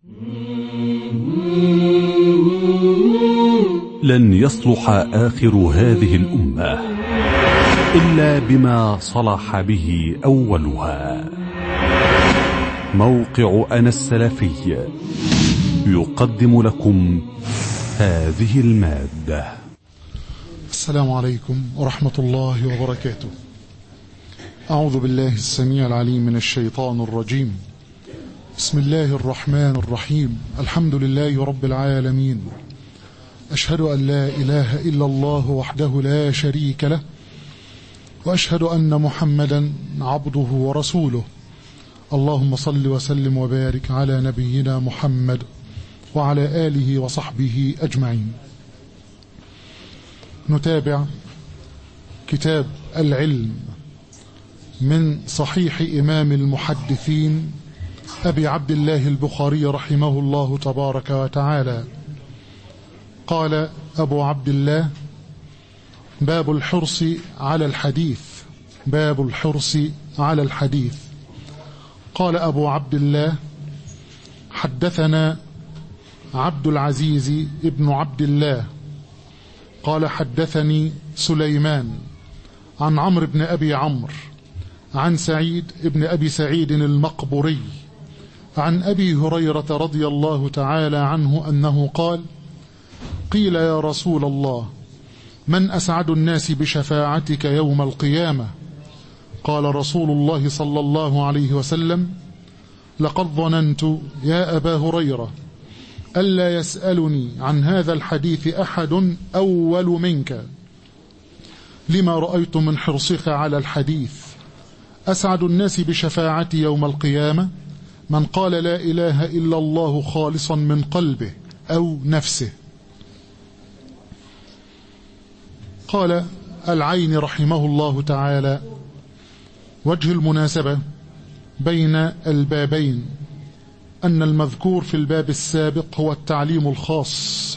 لن يصلح آخر هذه الأمة إلا بما صلح به أولها موقع أنا السلفي يقدم لكم هذه المادة السلام عليكم ورحمة الله وبركاته أعوذ بالله السميع العليم من الشيطان الرجيم بسم الله الرحمن الرحيم الحمد لله رب العالمين أشهد أن لا إله إلا الله وحده لا شريك له وأشهد أن محمدا عبده ورسوله اللهم صل وسلم وبارك على نبينا محمد وعلى آله وصحبه أجمعين نتابع كتاب العلم من صحيح إمام المحدثين أبي عبد الله البخاري رحمه الله تبارك وتعالى قال أبو عبد الله باب الحرص على الحديث باب الحرص على الحديث قال أبو عبد الله حدثنا عبد العزيز ابن عبد الله قال حدثني سليمان عن عمرو بن أبي عمرو عن سعيد ابن أبي سعيد المقبري عن أبي هريرة رضي الله تعالى عنه أنه قال قيل يا رسول الله من أسعد الناس بشفاعتك يوم القيامة قال رسول الله صلى الله عليه وسلم لقد ظننت يا أبا هريرة ألا يسألني عن هذا الحديث أحد أول منك لما رأيت من حرصك على الحديث أسعد الناس بشفاعتي يوم القيامة من قال لا إله إلا الله خالصا من قلبه أو نفسه قال العين رحمه الله تعالى وجه المناسبة بين البابين أن المذكور في الباب السابق هو التعليم الخاص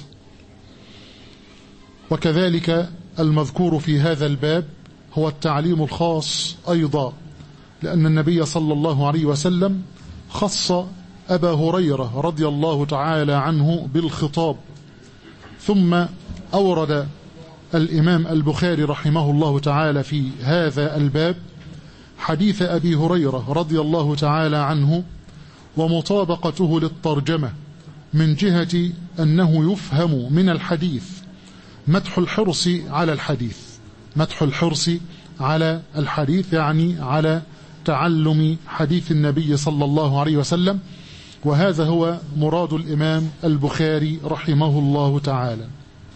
وكذلك المذكور في هذا الباب هو التعليم الخاص أيضا لأن النبي صلى الله عليه وسلم خص أبا هريرة رضي الله تعالى عنه بالخطاب ثم أورد الإمام البخاري رحمه الله تعالى في هذا الباب حديث أبي هريرة رضي الله تعالى عنه ومطابقته للترجمة من جهة أنه يفهم من الحديث مدح الحرص على الحديث مدح الحرص على الحديث يعني على تعلم حديث النبي صلى الله عليه وسلم وهذا هو مراد الإمام البخاري رحمه الله تعالى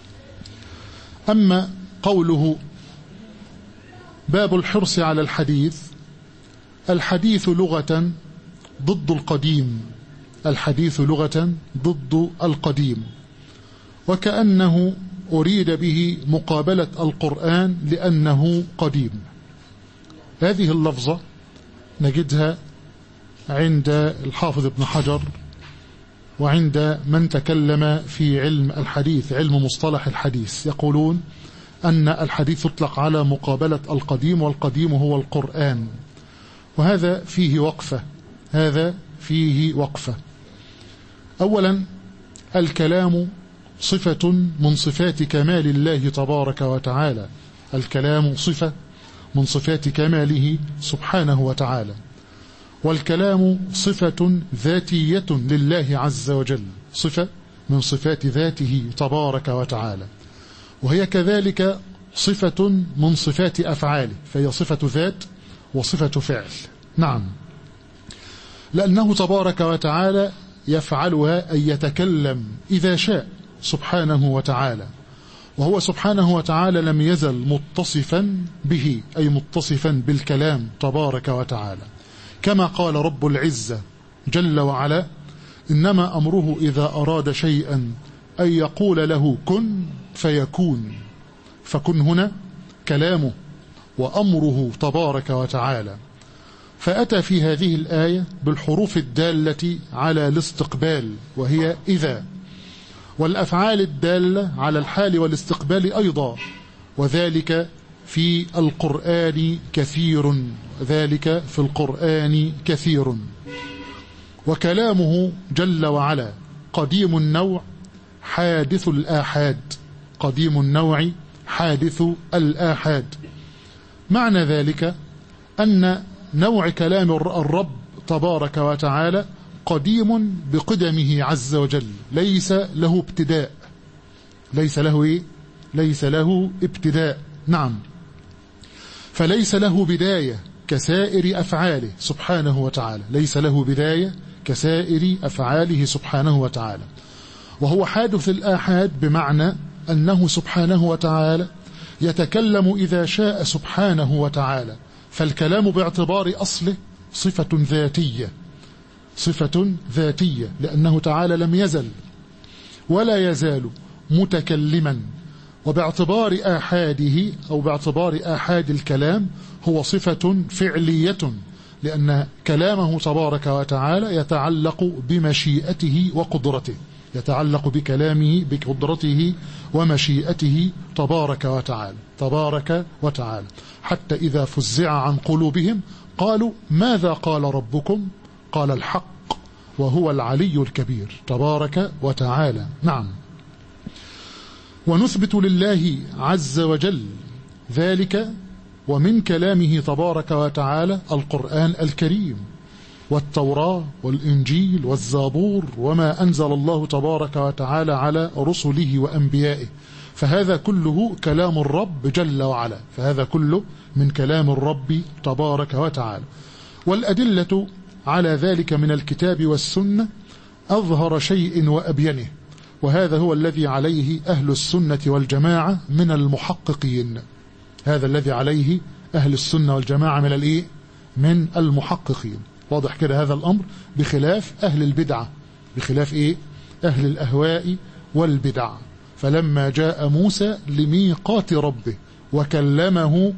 أما قوله باب الحرص على الحديث الحديث لغة ضد القديم الحديث لغة ضد القديم وكأنه أريد به مقابلة القرآن لأنه قديم هذه اللفظة نجدها عند الحافظ ابن حجر وعند من تكلم في علم الحديث علم مصطلح الحديث يقولون أن الحديث يطلق على مقابلة القديم والقديم هو القرآن وهذا فيه وقفة هذا فيه وقفة أولا الكلام صفة من صفات كمال الله تبارك وتعالى الكلام صفة من صفات كماله سبحانه وتعالى والكلام صفة ذاتية لله عز وجل صفة من صفات ذاته تبارك وتعالى وهي كذلك صفة من صفات أفعاله فهي صفة ذات وصفة فعل نعم لأنه تبارك وتعالى يفعلها أن يتكلم إذا شاء سبحانه وتعالى وهو سبحانه وتعالى لم يزل متصفا به أي متصفا بالكلام تبارك وتعالى كما قال رب العزة جل وعلا إنما أمره إذا أراد شيئا أن يقول له كن فيكون فكن هنا كلامه وأمره تبارك وتعالى فأتى في هذه الآية بالحروف الدالة على الاستقبال وهي إذا والأفعال الدالة على الحال والاستقبال أيضا وذلك في القرآن كثير ذلك في القرآن كثير وكلامه جل وعلا قديم النوع حادث الآحاد قديم النوع حادث الآحاد معنى ذلك أن نوع كلام الرب تبارك وتعالى قديم بقدمه عز وجل ليس له ابتداء ليس له إيه؟ ليس له ابتداء نعم فليس له بداية كسائر أفعاله سبحانه وتعالى ليس له بداية كسائر أفعاله سبحانه وتعالى وهو حادث الآحاد بمعنى أنه سبحانه وتعالى يتكلم إذا شاء سبحانه وتعالى فالكلام باعتبار أصله صفة ذاتية صفة ذاتية لأنه تعالى لم يزل ولا يزال متكلما وباعتبار آحاده أو باعتبار آحاد الكلام هو صفة فعلية لأن كلامه تبارك وتعالى يتعلق بمشيئته وقدرته يتعلق بكلامه بقدرته ومشيئته تبارك وتعالى تبارك وتعالى حتى إذا فزع عن قلوبهم قالوا ماذا قال ربكم قال الحق وهو العلي الكبير تبارك وتعالى نعم ونثبت لله عز وجل ذلك ومن كلامه تبارك وتعالى القرآن الكريم والتوراة والإنجيل والزابور وما أنزل الله تبارك وتعالى على رسله وأنبيائه فهذا كله كلام الرب جل وعلا فهذا كله من كلام الرب تبارك وتعالى والأدلة على ذلك من الكتاب والسنة أظهر شيء وأبينه وهذا هو الذي عليه أهل السنة والجماعة من المحققين هذا الذي عليه أهل السنة والجماعة من الإيه؟ من المحققين واضح كده هذا الأمر بخلاف أهل البدعة بخلاف إيه؟ أهل الأهواء والبدع فلما جاء موسى لميقات ربه وكلمه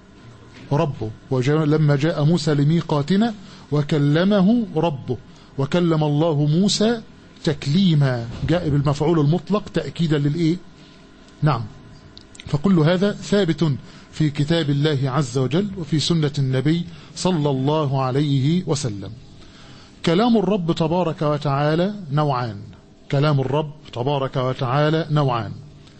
ربه ولما جاء موسى لميقاتنا وكلمه ربه وكلم الله موسى تكليما جاء بالمفعول المطلق تأكيدا للإيه نعم فكل هذا ثابت في كتاب الله عز وجل وفي سنة النبي صلى الله عليه وسلم كلام الرب تبارك وتعالى نوعان كلام الرب تبارك وتعالى نوعان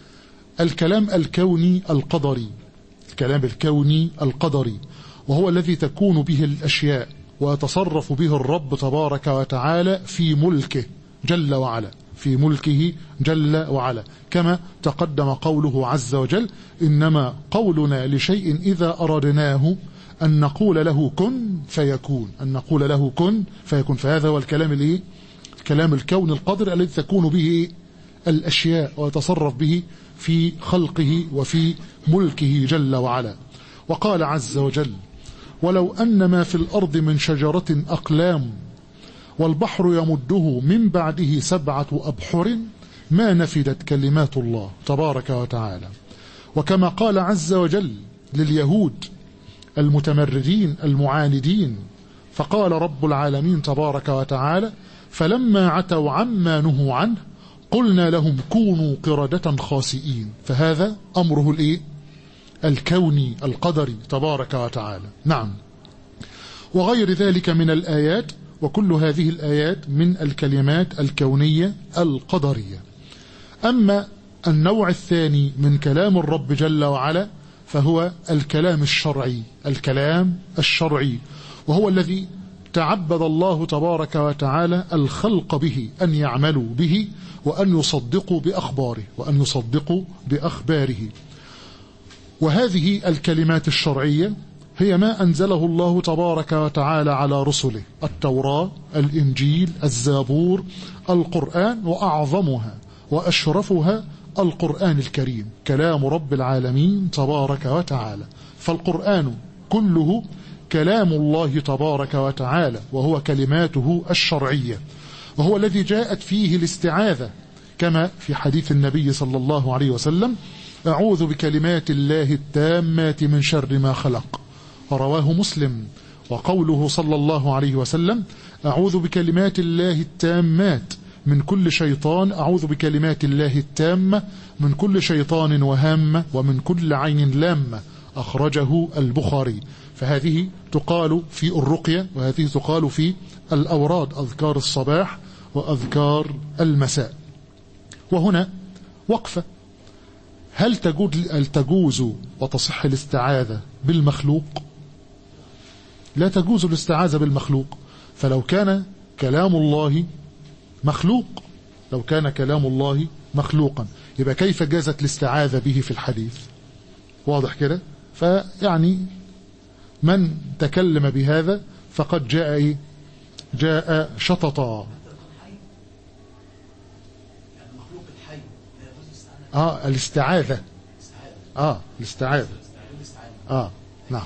الكلام الكوني القدري الكلام الكوني القدري وهو الذي تكون به الأشياء ويتصرف به الرب تبارك وتعالى في ملكه جل وعلا في ملكه جل وعلا كما تقدم قوله عز وجل إنما قولنا لشيء إذا أردناه أن نقول له كن فيكون أن نقول له كن فيكون فهذا هو الكلام الإيه؟ الكلام الكون القدر الذي تكون به الأشياء ويتصرف به في خلقه وفي ملكه جل وعلا وقال عز وجل ولو أن ما في الأرض من شجرة أقلام والبحر يمده من بعده سبعة أبحر ما نفدت كلمات الله تبارك وتعالى وكما قال عز وجل لليهود المتمردين المعاندين فقال رب العالمين تبارك وتعالى فلما عتوا عما نهوا عنه قلنا لهم كونوا قردة خاسئين فهذا أمره الإيه؟ الكوني القدري تبارك وتعالى نعم وغير ذلك من الآيات وكل هذه الآيات من الكلمات الكونية القدرية أما النوع الثاني من كلام الرب جل وعلا فهو الكلام الشرعي الكلام الشرعي وهو الذي تعبد الله تبارك وتعالى الخلق به أن يعملوا به وأن يصدقوا بأخباره وأن يصدقوا بأخباره وهذه الكلمات الشرعية هي ما أنزله الله تبارك وتعالى على رسله التوراة الإنجيل الزابور القرآن وأعظمها وأشرفها القرآن الكريم كلام رب العالمين تبارك وتعالى فالقرآن كله كلام الله تبارك وتعالى وهو كلماته الشرعية وهو الذي جاءت فيه الاستعاذة كما في حديث النبي صلى الله عليه وسلم أعوذ بكلمات الله التامات من شر ما خلق رواه مسلم وقوله صلى الله عليه وسلم أعوذ بكلمات الله التامات من كل شيطان أعوذ بكلمات الله التامة من كل شيطان وهامة ومن كل عين لامة أخرجه البخاري فهذه تقال في الرقية وهذه تقال في الأوراد أذكار الصباح وأذكار المساء وهنا وقفة هل تجوز, هل تجوز وتصح الاستعاذة بالمخلوق لا تجوز الاستعاذة بالمخلوق فلو كان كلام الله مخلوق لو كان كلام الله مخلوقا يبقى كيف جازت الاستعاذة به في الحديث واضح كده فيعني من تكلم بهذا فقد جاء إيه؟ جاء شططا اه الاستعاذة اه الاستعاذة اه نعم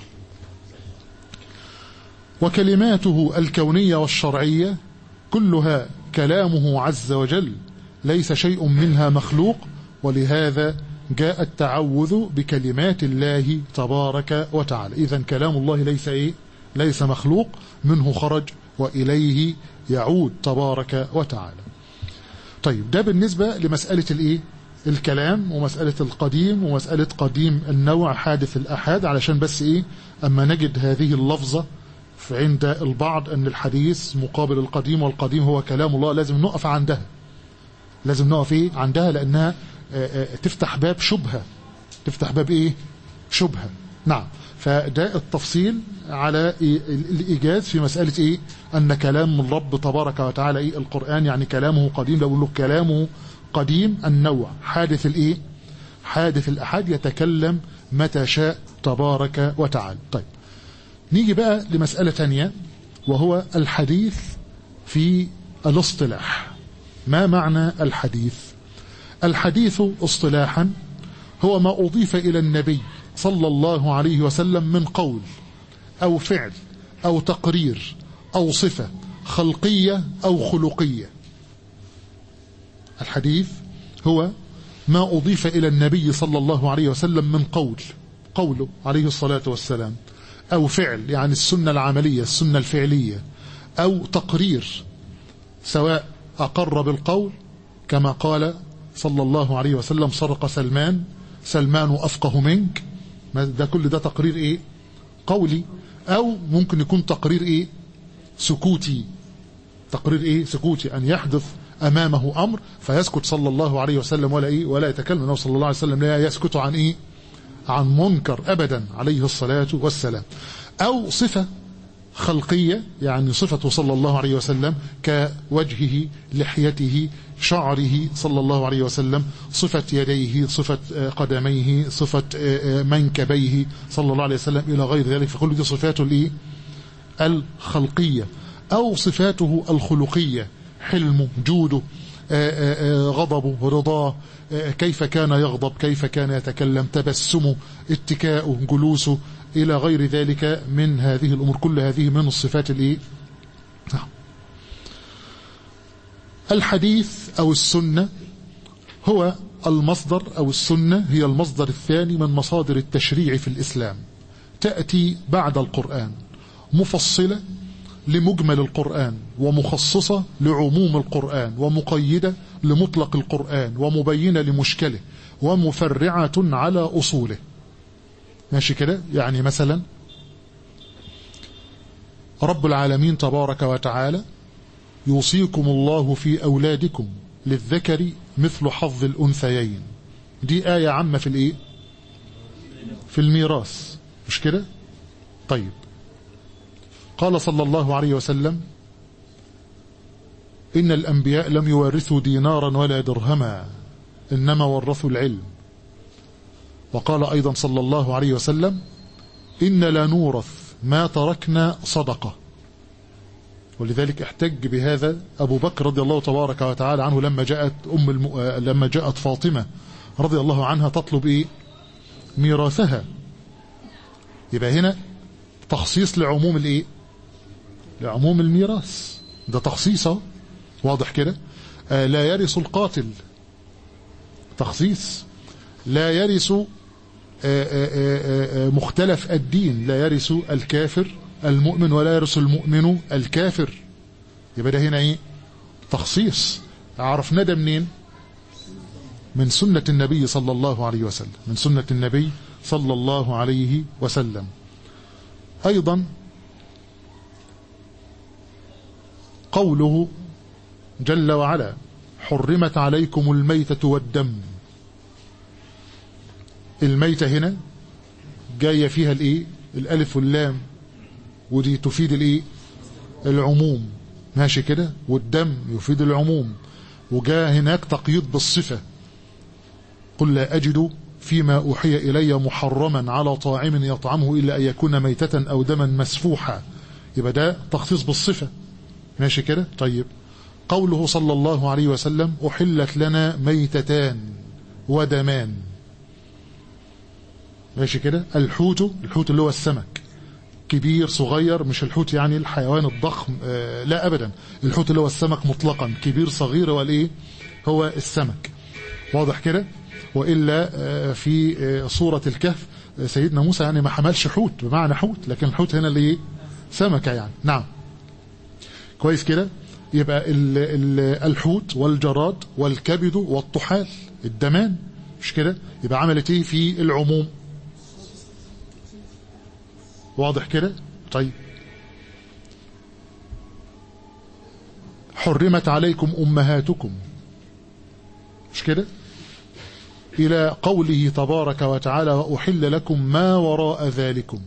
وكلماته الكونية والشرعية كلها كلامه عز وجل ليس شيء منها مخلوق ولهذا جاء التعوذ بكلمات الله تبارك وتعالى إذا كلام الله ليس إيه؟ ليس مخلوق منه خرج وإليه يعود تبارك وتعالى طيب ده بالنسبة لمسألة الإيه؟ الكلام ومسألة القديم ومسألة قديم النوع حادث الأحاد علشان بس إيه أما نجد هذه اللفظة عند البعض أن الحديث مقابل القديم والقديم هو كلام الله لازم نقف عندها لازم نقف إيه عندها لأنها تفتح باب شبهة تفتح باب إيه شبهة نعم فده التفصيل على الإيجاز في مسألة إيه أن كلام الرب تبارك وتعالى إيه القرآن يعني كلامه قديم لو له كلامه قديم النوع حادث الإيه حادث الأحد يتكلم متى شاء تبارك وتعالى طيب نيجي بقى لمسألة تانية وهو الحديث في الاصطلاح ما معنى الحديث الحديث اصطلاحا هو ما أضيف إلى النبي صلى الله عليه وسلم من قول أو فعل أو تقرير أو صفة خلقية أو خلقية الحديث هو ما أضيف إلى النبي صلى الله عليه وسلم من قول قوله عليه الصلاة والسلام أو فعل يعني السنة العملية السنة الفعلية أو تقرير سواء أقر بالقول كما قال صلى الله عليه وسلم سرق سلمان سلمان أفقه منك ده كل ده تقرير إيه قولي أو ممكن يكون تقرير إيه سكوتي تقرير إيه سكوتي أن يحدث أمامه أمر فيسكت صلى الله عليه وسلم ولا إيه ولا يتكلم أنه صلى الله عليه وسلم لا يسكت عن إيه عن منكر أبدا عليه الصلاة والسلام أو صفة خلقية يعني صفة صلى الله عليه وسلم كوجهه لحيته شعره صلى الله عليه وسلم صفة يديه صفة قدميه صفة منكبيه صلى الله عليه وسلم إلى غير ذلك فكل دي صفاته الإيه الخلقية أو صفاته الخلقية حلمه جوده غضبه رضاه كيف كان يغضب كيف كان يتكلم تبسمه اتكاؤه جلوسه إلى غير ذلك من هذه الأمور كل هذه من الصفات الإيه الحديث أو السنة هو المصدر أو السنة هي المصدر الثاني من مصادر التشريع في الإسلام تأتي بعد القرآن مفصلة لمجمل القرآن ومخصصة لعموم القرآن ومقيدة لمطلق القرآن ومبينة لمشكله ومفرعة على أصوله ماشي كده يعني مثلا رب العالمين تبارك وتعالى يوصيكم الله في أولادكم للذكر مثل حظ الأنثيين دي آية عامة في الإيه في الميراث مش كده طيب قال صلى الله عليه وسلم إن الأنبياء لم يورثوا دينارا ولا درهما إنما ورثوا العلم وقال أيضا صلى الله عليه وسلم إن لا نورث ما تركنا صدقة ولذلك احتج بهذا أبو بكر رضي الله تبارك وتعالى عنه لما جاءت أم الم... لما جاءت فاطمة رضي الله عنها تطلب إيه ميراثها يبقى هنا تخصيص لعموم الإيه لعموم الميراث ده تخصيصه واضح كده آه لا يرث القاتل تخصيص لا يرث آه آه مختلف الدين لا يرث الكافر المؤمن ولا يرث المؤمن الكافر يبقى ده هنا ايه تخصيص عرفنا ده منين من سنة النبي صلى الله عليه وسلم من سنة النبي صلى الله عليه وسلم أيضا قوله جل وعلا حرمت عليكم الميتة والدم الميتة هنا جاية فيها الايه الالف واللام ودي تفيد الايه العموم ماشي كده والدم يفيد العموم وجاء هناك تقييد بالصفة قل لا أجد فيما أوحي إلي محرما على طاعم يطعمه إلا أن يكون ميتة أو دما مسفوحا يبقى ده تخصيص بالصفة ماشي كده طيب قوله صلى الله عليه وسلم أحلت لنا ميتتان ودمان ماشي كده الحوت الحوت اللي هو السمك كبير صغير مش الحوت يعني الحيوان الضخم آه لا أبدا الحوت اللي هو السمك مطلقا كبير صغير هو الايه هو السمك واضح كده وإلا آه في آه صورة الكهف سيدنا موسى يعني ما حملش حوت بمعنى حوت لكن الحوت هنا اللي ايه سمكة يعني نعم كويس كده يبقى ال ال الحوت والجراد والكبد والطحال الدمان مش كده يبقى عملت ايه في العموم واضح كده طيب حرمت عليكم أمهاتكم مش كده إلى قوله تبارك وتعالى وأحل لكم ما وراء ذلكم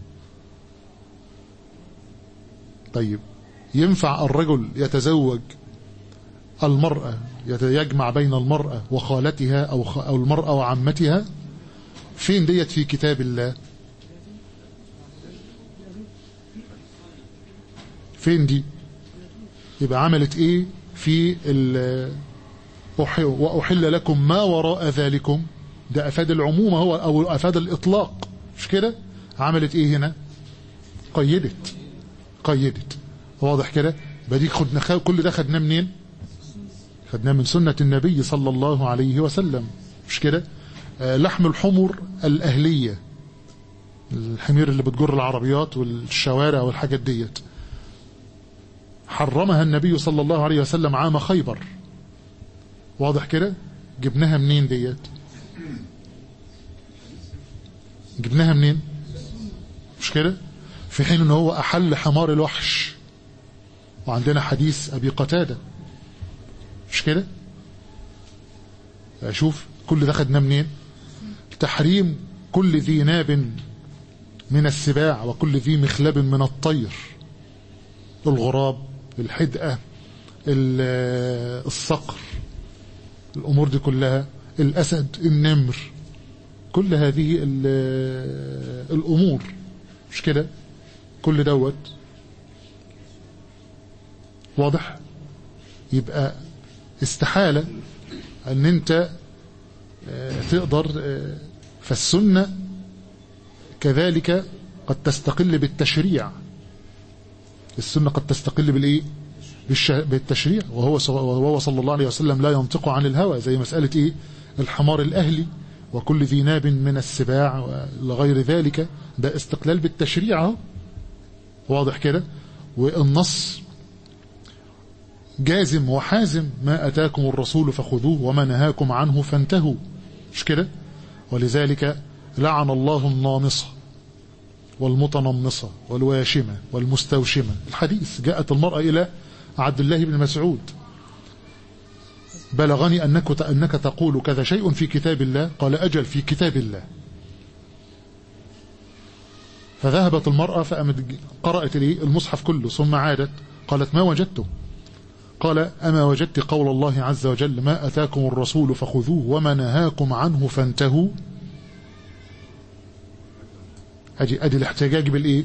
طيب ينفع الرجل يتزوج المرأة يجمع بين المرأة وخالتها أو, أو المرأة وعمتها فين ديت في كتاب الله فين دي يبقى عملت ايه في وأحل لكم ما وراء ذلكم ده أفاد العموم هو أو أفاد الإطلاق مش كده عملت ايه هنا قيدت قيدت واضح كده يبقى دي خدنا كل ده خدناه منين خدناه من سنة النبي صلى الله عليه وسلم مش كده آه لحم الحمر الأهلية الحمير اللي بتجر العربيات والشوارع والحاجات ديت حرمها النبي صلى الله عليه وسلم عام خيبر واضح كده جبناها منين ديت جبناها منين مش كده في حين ان هو احل حمار الوحش وعندنا حديث ابي قتاده مش كده اشوف كل ده خدناه منين تحريم كل ذي ناب من السباع وكل ذي مخلب من الطير الغراب الحدقة الصقر الأمور دي كلها الأسد النمر كل هذه الأمور مش كده كل دوت واضح يبقى استحالة ان انت تقدر فالسنة كذلك قد تستقل بالتشريع السنة قد تستقل بالايه بالتشريع وهو وهو صلى الله عليه وسلم لا ينطق عن الهوى زي مسألة ايه الحمار الاهلي وكل ذي ناب من السباع وغير ذلك ده استقلال بالتشريع واضح كده والنص جازم وحازم ما أتاكم الرسول فخذوه وما نهاكم عنه فانتهوا مش كده ولذلك لعن الله النامصة والمتنمصة والواشمة والمستوشمة الحديث جاءت المرأة إلى عبد الله بن مسعود بلغني أنك, أنك تقول كذا شيء في كتاب الله قال أجل في كتاب الله فذهبت المرأة قرأت لي المصحف كله ثم عادت قالت ما وجدته قال أما وجدت قول الله عز وجل ما أتاكم الرسول فخذوه وما نهاكم عنه فانتهوا أدي, أدي الاحتجاج بالإيه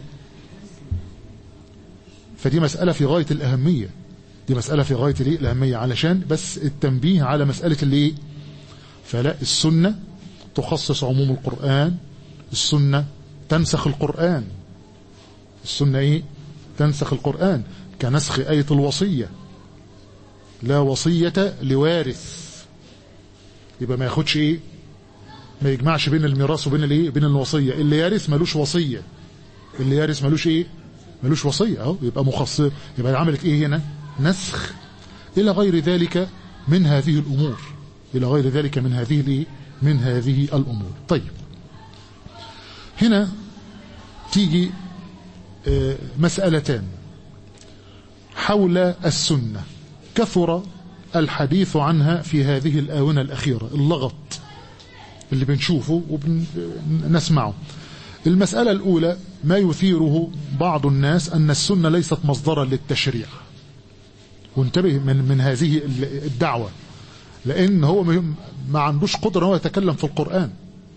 فدي مسألة في غاية الأهمية دي مسألة في غاية الإيه الأهمية علشان بس التنبيه على مسألة الإيه فلا السنة تخصص عموم القرآن السنة تنسخ القرآن السنة إيه تنسخ القرآن كنسخ آية الوصية لا وصية لوارث يبقى ما ياخدش ايه ما يجمعش بين الميراث وبين الايه بين الوصية اللي يارث ملوش وصية اللي يارث ملوش ايه ملوش وصية اهو يبقى مخصص يبقى عملت ايه هنا نسخ الى غير ذلك من هذه الامور الى غير ذلك من هذه الايه من هذه الامور طيب هنا تيجي مسألتان حول السنة كثر الحديث عنها في هذه الآونة الأخيرة اللغط اللي بنشوفه وبنسمعه المسألة الأولى ما يثيره بعض الناس أن السنة ليست مصدرا للتشريع وانتبه من, من هذه الدعوة لأن هو ما عندوش قدرة هو يتكلم في القرآن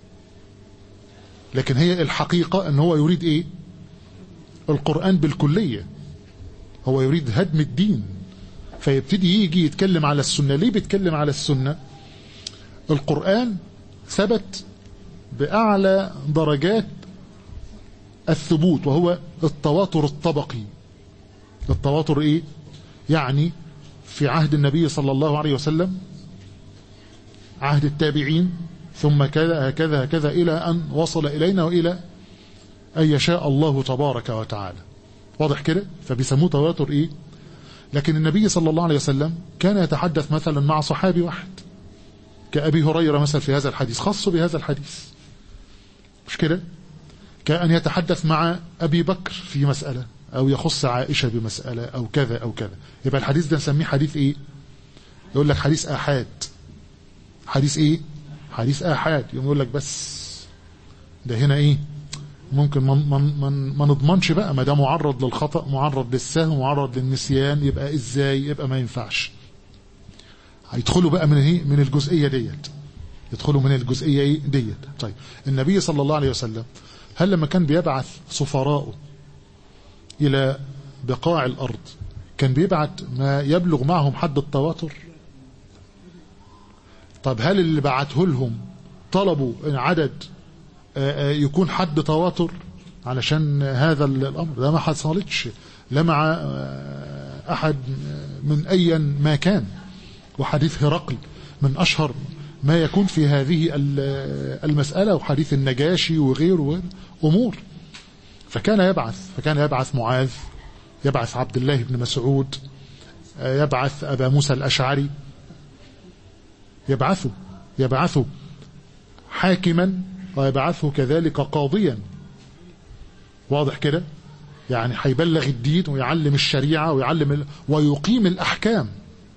لكن هي الحقيقة أن هو يريد إيه القرآن بالكلية هو يريد هدم الدين فيبتدي يجي يتكلم على السنة ليه بيتكلم على السنة القرآن ثبت بأعلى درجات الثبوت وهو التواتر الطبقي التواتر ايه يعني في عهد النبي صلى الله عليه وسلم عهد التابعين ثم كذا هكذا هكذا إلى أن وصل إلينا وإلى أن يشاء الله تبارك وتعالى واضح كده فبيسموه تواتر إيه لكن النبي صلى الله عليه وسلم كان يتحدث مثلا مع صحابي واحد كأبي هريرة مثلا في هذا الحديث خاص بهذا الحديث مش كده كأن يتحدث مع أبي بكر في مسألة أو يخص عائشة بمسألة أو كذا أو كذا يبقى الحديث ده نسميه حديث إيه يقول لك حديث آحاد حديث إيه حديث آحاد يقوم يقول لك بس ده هنا إيه ممكن ما من من ما نضمنش بقى ما ده معرض للخطأ معرض للسهو معرض للنسيان يبقى ازاي يبقى ما ينفعش هيدخلوا بقى من ايه من الجزئية ديت يدخلوا من الجزئية ايه ديت طيب النبي صلى الله عليه وسلم هل لما كان بيبعث سفراءه الى بقاع الارض كان بيبعت ما يبلغ معهم حد التواتر طب هل اللي بعته لهم طلبوا عدد يكون حد تواتر علشان هذا الأمر ده ما حصلتش لا مع أحد من أيا ما كان وحديث هرقل من أشهر ما يكون في هذه المسألة وحديث النجاشي وغيره أمور فكان يبعث فكان يبعث معاذ يبعث عبد الله بن مسعود يبعث أبا موسى الأشعري يبعثه يبعثه حاكما ويبعثه كذلك قاضيا واضح كده يعني هيبلغ الدين ويعلم الشريعة ويعلم ال... ويقيم الأحكام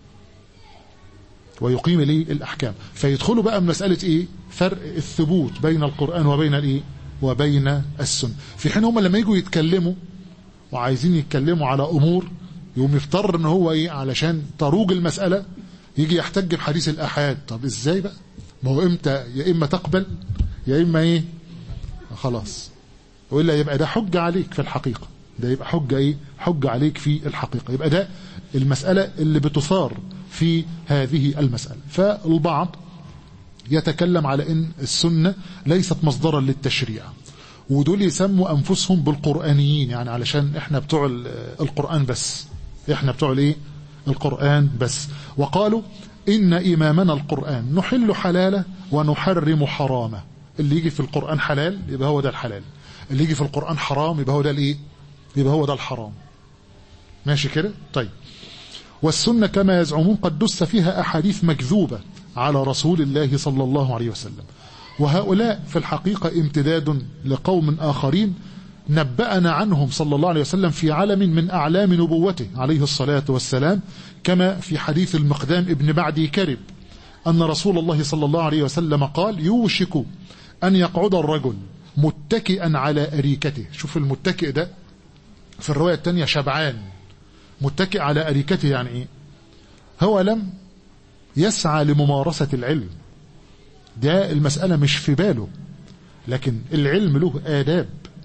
ويقيم الايه الأحكام فيدخلوا بقى من مسألة إيه فرق الثبوت بين القرآن وبين الإيه وبين السنة في حين هم لما يجوا يتكلموا وعايزين يتكلموا على أمور يقوم يفتر ان هو ايه علشان تروج المسألة يجي يحتج بحديث الأحاد طب ازاي بقى ما هو امتى يا إما تقبل يا إما إيه خلاص وإلا يبقى ده حجة عليك في الحقيقة ده يبقى حجة إيه حجة عليك في الحقيقة يبقى ده المسألة اللي بتثار في هذه المسألة فالبعض يتكلم على إن السنة ليست مصدرا للتشريع ودول يسموا أنفسهم بالقرآنيين يعني علشان إحنا بتوع القرآن بس إحنا بتوع الإيه القرآن بس وقالوا إن إمامنا القرآن نحل حلاله ونحرم حرامه اللي يجي في القرآن حلال يبقى هو ده الحلال اللي يجي في القرآن حرام يبقى هو ده الايه يبقى هو ده الحرام ماشي كده طيب والسنة كما يزعمون قد دس فيها أحاديث مكذوبة على رسول الله صلى الله عليه وسلم وهؤلاء في الحقيقة امتداد لقوم آخرين نبأنا عنهم صلى الله عليه وسلم في علم من أعلام نبوته عليه الصلاة والسلام كما في حديث المقدام ابن بعدي كرب أن رسول الله صلى الله عليه وسلم قال يوشك أن يقعد الرجل متكئا على أريكته شوف المتكئ ده في الرواية الثانية شبعان متكئ على أريكته يعني إيه هو لم يسعى لممارسة العلم ده المسألة مش في باله لكن العلم له آداب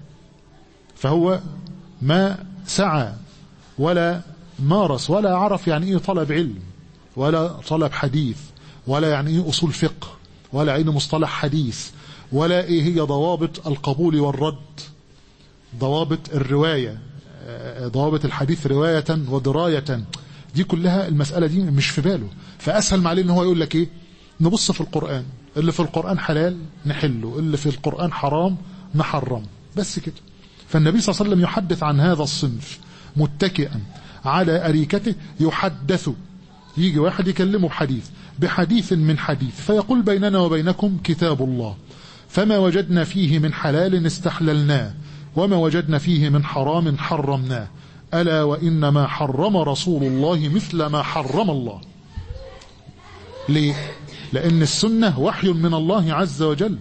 فهو ما سعى ولا مارس ولا عرف يعني ايه طلب علم ولا طلب حديث ولا يعني ايه اصول فقه ولا يعني مصطلح حديث ولا ايه هي ضوابط القبول والرد ضوابط الرواية ضوابط الحديث رواية ودراية دي كلها المسألة دي مش في باله فأسهل ما عليه ان هو يقول لك ايه نبص في القرآن اللي في القرآن حلال نحله اللي في القرآن حرام نحرم بس كده فالنبي صلى الله عليه وسلم يحدث عن هذا الصنف متكئا على أريكته يحدث يجي واحد يكلمه بحديث بحديث من حديث فيقول بيننا وبينكم كتاب الله فما وجدنا فيه من حلال استحللناه وما وجدنا فيه من حرام حرمناه ألا وإنما حرم رسول الله مثل ما حرم الله ليه؟ لأن السنة وحي من الله عز وجل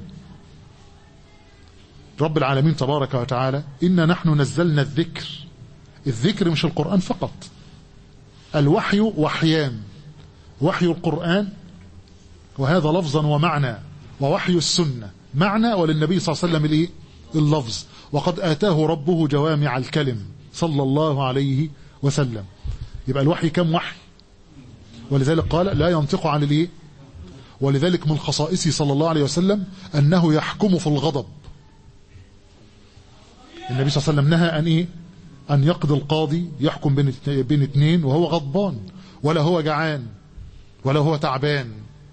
رب العالمين تبارك وتعالى إنا نحن نزلنا الذكر الذكر مش القرآن فقط الوحي وحيان وحي القرآن وهذا لفظا ومعنى ووحي السنة معنى وللنبي صلى الله عليه وسلم الايه اللفظ وقد آتاه ربه جوامع الكلم صلى الله عليه وسلم يبقى الوحي كم وحي ولذلك قال لا ينطق عن الايه ولذلك من خصائصه صلى الله عليه وسلم أنه يحكم في الغضب النبي صلى الله عليه وسلم نهى أن إيه أن يقضي القاضي يحكم بين بين اثنين وهو غضبان ولا هو جعان ولا هو تعبان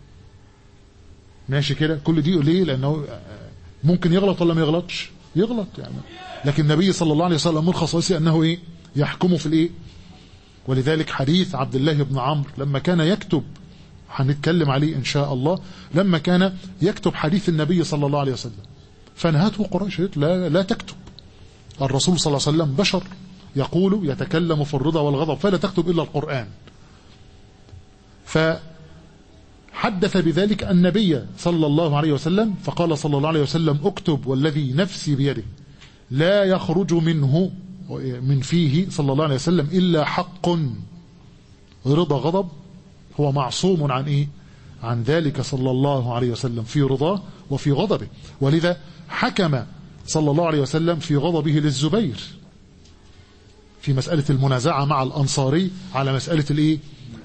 ماشي كده كل دي ليه لأنه ممكن يغلط ولا ما يغلطش يغلط يعني لكن النبي صلى الله عليه وسلم من خصائصه أنه إيه يحكم في الإيه ولذلك حديث عبد الله بن عمرو لما كان يكتب هنتكلم عليه إن شاء الله لما كان يكتب حديث النبي صلى الله عليه وسلم فنهته قريش لا, لا تكتب الرسول صلى الله عليه وسلم بشر يقول يتكلم في الرضا والغضب فلا تكتب إلا القرآن فحدث بذلك النبي صلى الله عليه وسلم فقال صلى الله عليه وسلم اكتب والذي نفسي بيده لا يخرج منه من فيه صلى الله عليه وسلم إلا حق رضا غضب هو معصوم عن إيه عن ذلك صلى الله عليه وسلم في رضاه وفي غضبه ولذا حكم صلى الله عليه وسلم في غضبه للزبير في مسألة المنازعة مع الأنصاري على مسألة الإيه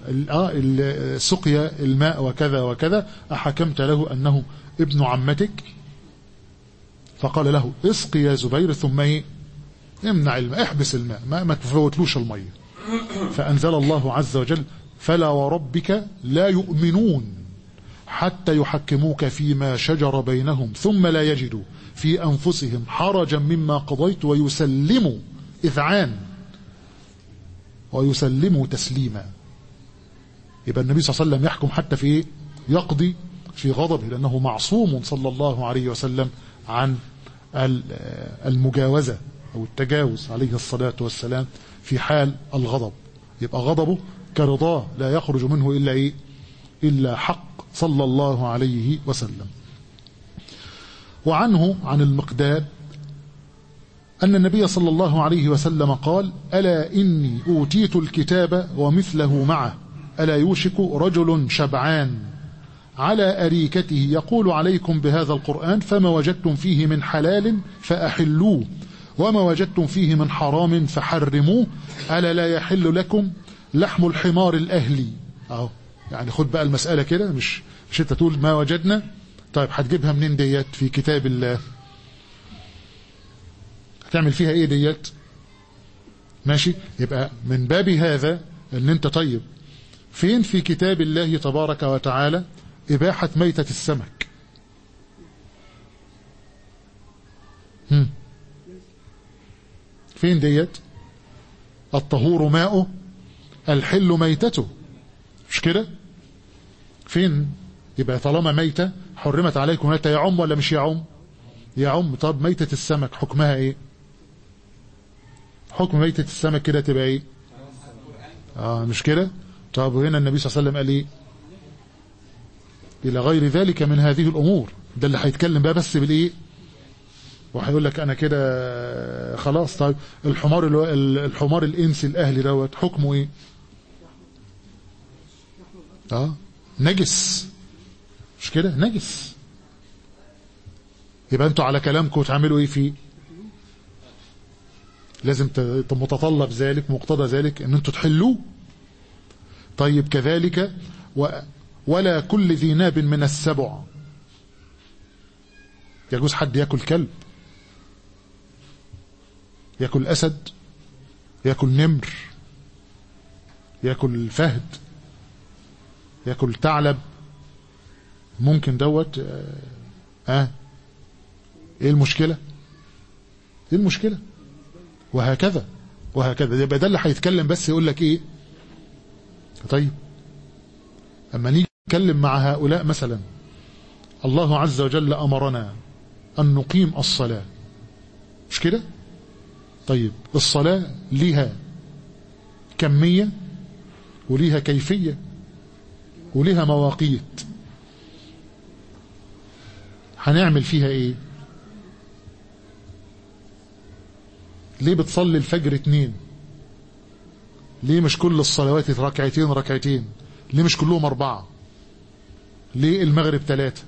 سقيا الماء وكذا وكذا أحكمت له أنه ابن عمتك فقال له اسقي يا زبير ثم ايه امنع الماء احبس الماء ما, ما تفوتلوش المية فأنزل الله عز وجل فلا وربك لا يؤمنون حتى يحكموك فيما شجر بينهم ثم لا يجدوا في أنفسهم حرجا مما قضيت ويسلموا إذعان ويسلموا تسليما يبقى النبي صلى الله عليه وسلم يحكم حتى في إيه؟ يقضي في غضبه لأنه معصوم صلى الله عليه وسلم عن المجاوزة أو التجاوز عليه الصلاة والسلام في حال الغضب يبقى غضبه كرضاه لا يخرج منه إلا إيه إلا حق صلى الله عليه وسلم وعنه عن المقداد أن النبي صلى الله عليه وسلم قال ألا إني أوتيت الكتاب ومثله معه ألا يوشك رجل شبعان على أريكته يقول عليكم بهذا القرآن فما وجدتم فيه من حلال فأحلوه وما وجدتم فيه من حرام فحرموه ألا لا يحل لكم لحم الحمار الأهلي أهو يعني خد بقى المسألة كده مش مش انت تقول ما وجدنا طيب هتجيبها منين ديت في كتاب الله هتعمل فيها ايه ديت ماشي يبقى من باب هذا ان انت طيب فين في كتاب الله تبارك وتعالى إباحة ميتة السمك هم. فين ديت الطهور ماؤه الحل ميتته مش كده فين يبقى طالما ميتة حرمت عليكم ميتة يعم ولا مش يعم يعم طب ميتة السمك حكمها ايه حكم ميتة السمك كده تبقى ايه اه مش كده طب وهنا النبي صلى الله عليه وسلم قال ايه الى غير ذلك من هذه الامور ده اللي هيتكلم بقى بس بالايه وهيقول لك انا كده خلاص طيب الحمار الو... الحمار الانسي الاهلي دوت حكمه ايه اه نجس مش كده نجس يبقى انتوا على كلامكم تعملوا ايه فيه لازم متطلب ذلك مقتضى ذلك ان انتوا تحلوه طيب كذلك و ولا كل ذي ناب من السبع يجوز حد ياكل كلب ياكل اسد ياكل نمر ياكل فهد ياكل ثعلب ممكن دوت اه, آه. ايه المشكله ايه المشكله وهكذا وهكذا يبقى ده اللي هيتكلم بس يقول لك ايه طيب اما نيجي نتكلم مع هؤلاء مثلا الله عز وجل امرنا أن نقيم الصلاة مش كده طيب الصلاة لها كمية وليها كيفية وليها مواقيت هنعمل فيها ايه ليه بتصلي الفجر اتنين ليه مش كل الصلوات ركعتين ركعتين ليه مش كلهم اربعة ليه المغرب ثلاثة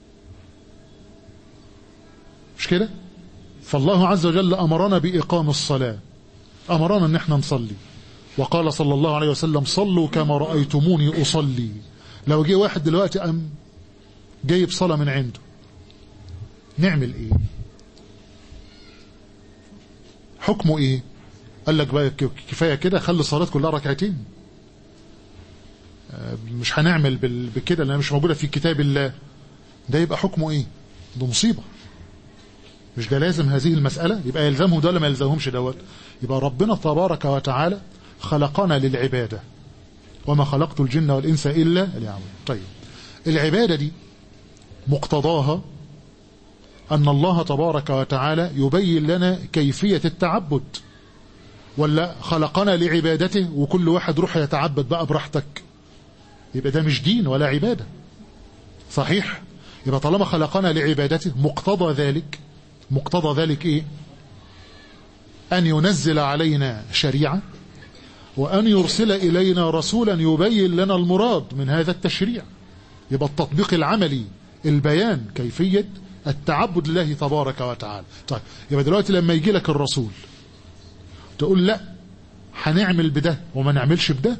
مش كده فالله عز وجل أمرنا بإقام الصلاة أمرنا أن احنا نصلي وقال صلى الله عليه وسلم صلوا كما رأيتموني أصلي لو جه واحد دلوقتي أم جايب صلاة من عنده نعمل ايه حكمه ايه قال لك بقى كفاية كده خلي الصلاة كلها ركعتين مش هنعمل بكده لأنها مش موجودة في كتاب الله ده يبقى حكمه ايه ده مصيبة مش ده لازم هذه المسألة يبقى يلزمه ده ولا ما يلزمهمش دوت يبقى ربنا تبارك وتعالى خلقنا للعبادة وما خلقت الجن والإنس إلا ليعبدون طيب العبادة دي مقتضاها أن الله تبارك وتعالى يبين لنا كيفية التعبد ولا خلقنا لعبادته وكل واحد روح يتعبد بقى براحتك يبقى ده مش دين ولا عبادة صحيح يبقى طالما خلقنا لعبادته مقتضى ذلك مقتضى ذلك ايه أن ينزل علينا شريعة وأن يرسل إلينا رسولا يبين لنا المراد من هذا التشريع يبقى التطبيق العملي البيان كيفية التعبد لله تبارك وتعالى طيب يبقى دلوقتي لما يجي لك الرسول تقول لا هنعمل بده وما نعملش بده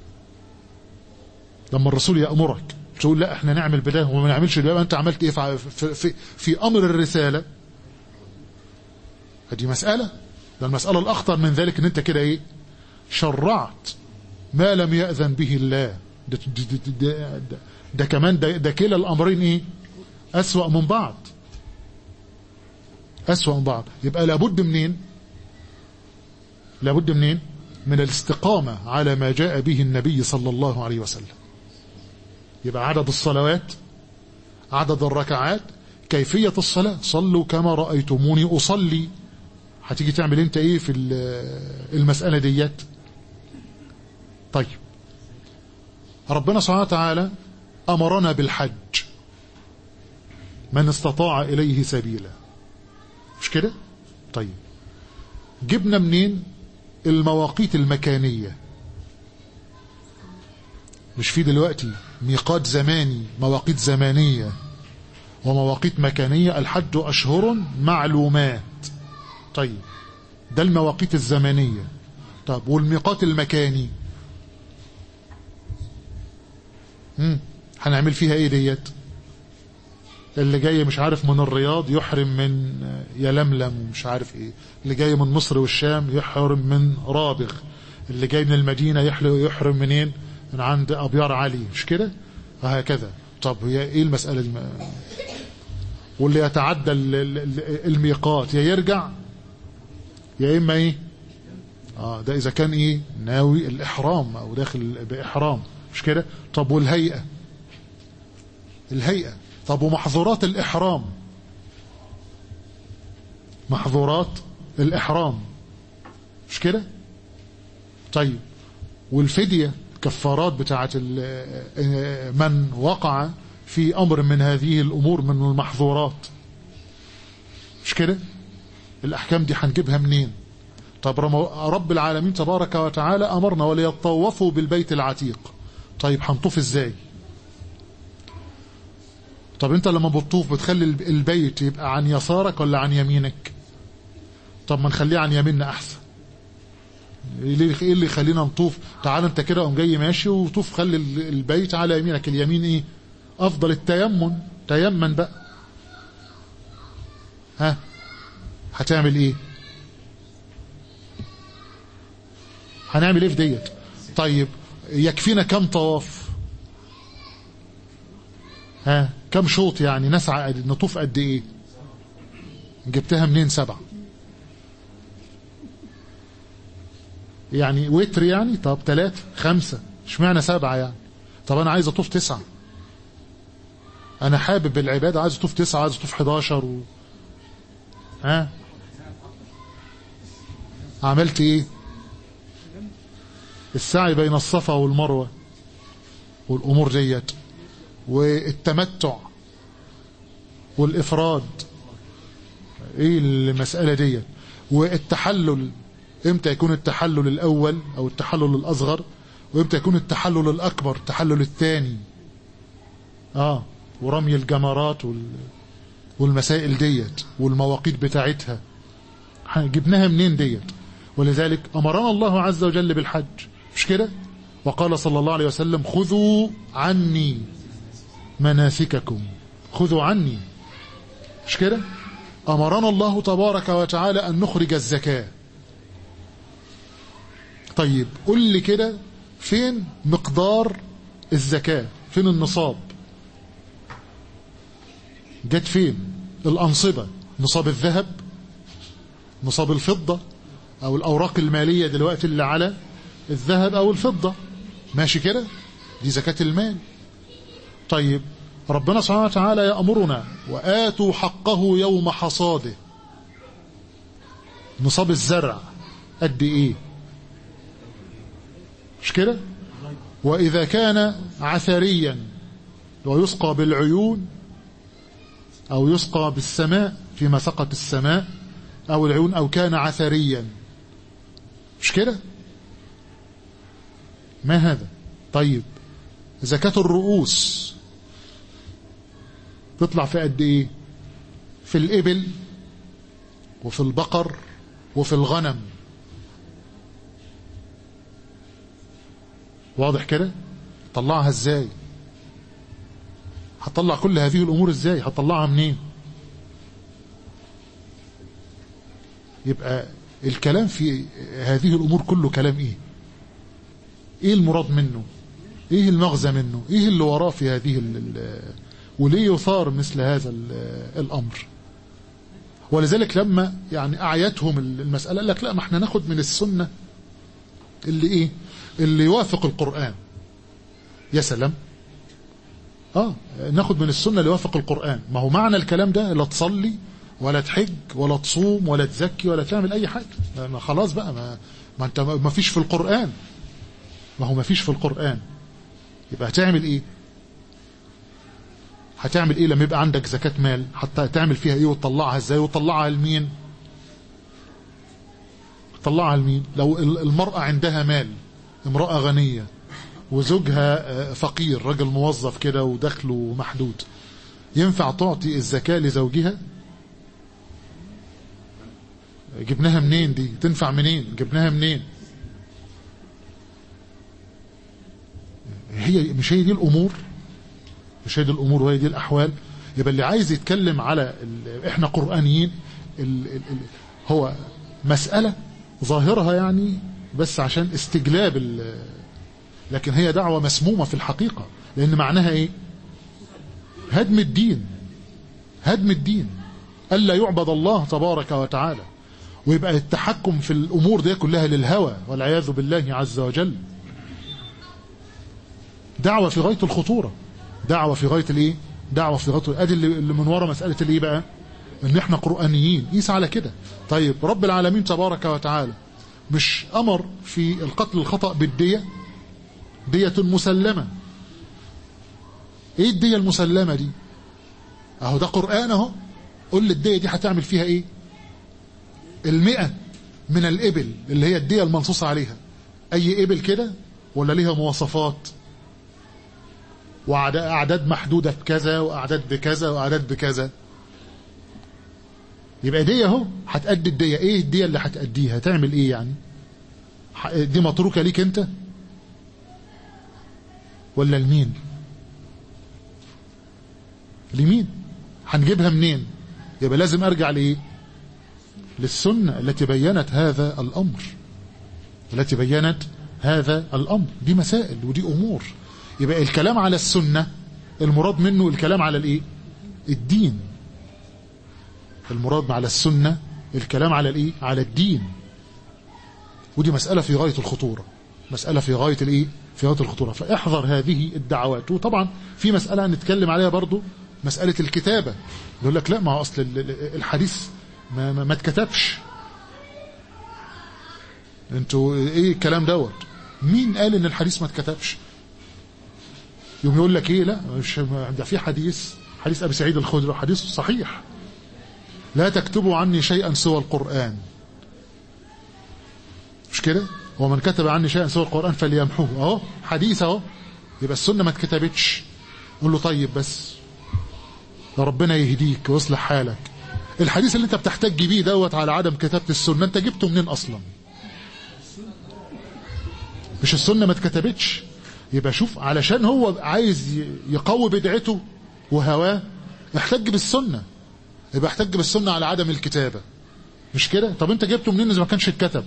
لما الرسول يأمرك تقول لا احنا نعمل بده وما نعملش بده انت عملت ايه في, في, في امر الرسالة هذه مسألة ده المسألة الأخطر من ذلك ان انت كده ايه شرعت ما لم يأذن به الله ده, ده, ده, ده, ده كمان ده, ده كلا الأمرين ايه أسوأ من بعض أسوأ من بعض يبقى لابد منين لابد منين من الاستقامة على ما جاء به النبي صلى الله عليه وسلم يبقى عدد الصلوات عدد الركعات كيفية الصلاة صلوا كما رأيتموني أصلي هتيجي تعمل انت ايه في المسألة ديت طيب ربنا سبحانه وتعالى أمرنا بالحج من استطاع إليه سبيلا مش كده طيب جبنا منين المواقيت المكانية مش في دلوقتي ميقات زماني مواقيت زمانية ومواقيت مكانية الحج أشهر معلومات طيب ده المواقيت الزمنية طب والميقات المكاني هم هنعمل فيها ايه ديت اللي جاي مش عارف من الرياض يحرم من يلملم ومش عارف ايه اللي جاي من مصر والشام يحرم من رابغ اللي جاي من المدينة يحرم منين من عند أبيار علي مش كده وهكذا طب هي ايه المسألة دي واللي يتعدى الميقات يا يرجع يا إما إيه آه ده إذا كان إيه ناوي الإحرام أو داخل بإحرام مش كده طب والهيئة الهيئة طب ومحظورات الإحرام محظورات الإحرام مش كده طيب والفدية كفارات بتاعت من وقع في أمر من هذه الأمور من المحظورات مش كده الأحكام دي هنجيبها منين طب رب العالمين تبارك وتعالى أمرنا وليطوفوا بالبيت العتيق طيب هنطوف ازاي طب انت لما بتطوف بتخلي البيت يبقى عن يسارك ولا عن يمينك طب ما نخليه عن يميننا احسن ايه اللي يخلينا نطوف تعال انت كده قوم جاي ماشي وطوف خلي البيت على يمينك اليمين ايه افضل التيمم تيمن بقى ها هتعمل ايه هنعمل ايه في ديت طيب يكفينا كم طواف ها كم شوط يعني نسعى نطوف قد ايه جبتها منين سبعة يعني وتر يعني طب ثلاثة خمسة اشمعنى سبعة يعني طب انا عايز اطوف تسعة انا حابب العبادة عايز اطوف تسعة عايز اطوف 11 و... ها عملت ايه السعي بين الصفا والمروة والامور ديت والتمتع والافراد ايه المسألة ديت والتحلل امتى يكون التحلل الاول او التحلل الاصغر وامتى يكون التحلل الاكبر التحلل الثاني اه ورمي الجمرات وال... والمسائل ديت والمواقيت بتاعتها جبناها منين ديت ولذلك امرنا الله عز وجل بالحج مش كده وقال صلى الله عليه وسلم خذوا عني مناسككم خذوا عني مش كده امرنا الله تبارك وتعالى ان نخرج الزكاه طيب قل لي كده فين مقدار الزكاه فين النصاب جت فين الأنصبة نصاب الذهب نصاب الفضة أو الأوراق المالية دلوقتي اللي على الذهب أو الفضة ماشي كده دي زكاة المال طيب ربنا سبحانه وتعالى يأمرنا وآتوا حقه يوم حصاده نصاب الزرع قد إيه مش كده وإذا كان عثريا ويسقى بالعيون أو يسقى بالسماء فيما سقط السماء أو العيون أو كان عثريا مش كده ما هذا طيب زكاة الرؤوس تطلع في قد ايه في الإبل وفي البقر وفي الغنم واضح كده طلعها ازاي هتطلع كل هذه الأمور ازاي هتطلعها منين يبقى الكلام في هذه الأمور كله كلام ايه ايه المراد منه ايه المغزى منه ايه اللي وراه في هذه ال وليه يثار مثل هذا الأمر ولذلك لما يعني أعيتهم المسألة قال لك لا ما احنا ناخد من السنة اللي ايه اللي يوافق القرآن يا سلام اه ناخد من السنة اللي يوافق القرآن ما هو معنى الكلام ده لا تصلي ولا تحج ولا تصوم ولا تزكي ولا تعمل اي حاجة ما خلاص بقى ما, ما انت ما فيش في القرآن ما هو ما فيش في القرآن يبقى هتعمل ايه هتعمل ايه لما يبقى عندك زكاة مال حتى تعمل فيها ايه وتطلعها ازاي وتطلعها لمين تطلعها لمين لو المرأة عندها مال امرأة غنية وزوجها فقير رجل موظف كده ودخله محدود ينفع تعطي الزكاة لزوجها جبناها منين دي تنفع منين جبناها منين هي مش هي دي الامور مش هي دي الامور وهي دي الاحوال يبقى اللي عايز يتكلم على احنا قرانيين ال ال ال هو مساله ظاهرها يعني بس عشان استجلاب لكن هي دعوه مسمومه في الحقيقه لان معناها ايه هدم الدين هدم الدين الا يعبد الله تبارك وتعالى ويبقى التحكم في الامور دي كلها للهوى والعياذ بالله عز وجل دعوه في غايه الخطوره دعوة في غاية الايه دعوة في غاية ادي اللي من ورا مسألة الايه بقى ان احنا قرآنيين قيس على كده طيب رب العالمين تبارك وتعالى مش امر في القتل الخطأ بالدية دية مسلمة ايه الدية المسلمة دي اهو ده قرآن اهو قول لي الدية دي هتعمل فيها ايه المئة من الابل اللي هي الدية المنصوص عليها اي ابل كده ولا ليها مواصفات وأعداد محدودة بكذا وأعداد بكذا وأعداد بكذا يبقى دي اهو هتأدي الدية ايه الدية اللي هتأديها تعمل ايه يعني دي متروكة ليك انت ولا لمين لمين هنجيبها منين يبقى لازم ارجع لايه للسنة التي بينت هذا الامر التي بينت هذا الامر دي مسائل ودي امور يبقى الكلام على السنة المراد منه الكلام على الايه الدين المراد على السنة الكلام على الايه على الدين ودي مسألة في غاية الخطورة مسألة في غاية الايه في غاية الخطورة فاحذر هذه الدعوات وطبعا في مسألة نتكلم عليها برضو مسألة الكتابة يقول لك لا ما هو اصل الحديث ما, ما, ما اتكتبش انتوا ايه الكلام دوت مين قال ان الحديث ما اتكتبش يوم يقول لك ايه لا مش ده في حديث حديث ابي سعيد الخدري حديث صحيح لا تكتبوا عني شيئا سوى القرآن مش كده ومن كتب عني شيئا سوى القرآن فليمحوه اهو حديث اهو يبقى السنة ما اتكتبتش قول له طيب بس ربنا يهديك ويصلح حالك الحديث اللي انت بتحتج بيه دوت على عدم كتابة السنة انت جبته منين اصلا مش السنة ما اتكتبتش يبقى شوف علشان هو عايز يقوي بدعته وهواه احتج بالسنة يبقى احتج بالسنة على عدم الكتابة مش كده طب انت جبته منين اذا ما كانش اتكتب